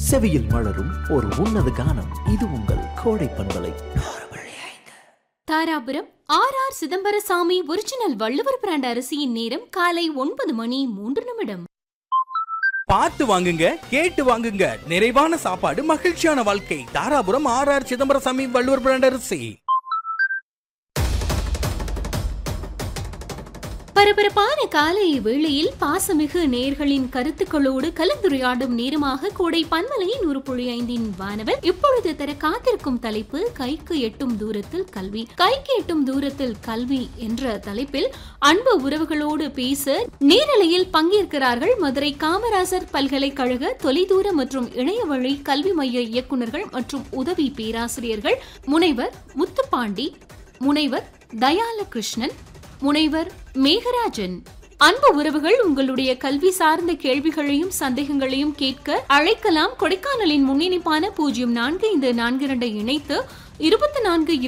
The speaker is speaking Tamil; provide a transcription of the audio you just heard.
செவியில் மலரும் ஒரு உன்னத கானம் இது உங்கள் கோடை பண்பலை Dharapuram R R Chidambarasamy original Valluvar brand அரிசியின் நேரம் காலை ஒன்பது மணி மூன்று நிமிடம் பார்த்து வாங்குங்க கேட்டு வாங்குங்க நிறைவான சாப்பாடு மகிழ்ச்சியான வாழ்க்கை Dharapuram R R Chidambarasamy Valluvar brand அரிசி பரபரப்பான காலை வேளையில் பாசமிகு நேர்களின் கருத்துக்களோடு கலந்துரையாடும் நேரமாக கோடை பன்மலை நூறு புள்ளி ஐந்தின் வானவர் இப்பொழுது தர காத்திருக்கும் தலைப்பு கைக்கு எட்டும் தூரத்தில் கல்வி கைக்கு எட்டும் தூரத்தில் கல்வி என்ற தலைப்பில் அன்பு உறவுகளோடு பேச நேரலையில் பங்கேற்கிறார்கள் மதுரை காமராசர் பல்கலைக்கழக தொலைதூர மற்றும் இணையவழி கல்வி மைய இயக்குநர்கள் மற்றும் உதவி பேராசிரியர்கள் முனைவர் முத்துப்பாண்டி முனைவர் தயால கிருஷ்ணன் முனைவர் மேகராஜன் அன்பு உறவுகள் உங்களுடைய கல்வி சார்ந்த கேள்விகளையும் சந்தேகங்களையும் கேட்க அழைக்கலாம் கொடைக்கானலின் முன்னிணைப்பான பூஜ்ஜியம் நான்கு ஐந்து நான்கு இரண்டை இணைத்து இருபத்தி நான்கு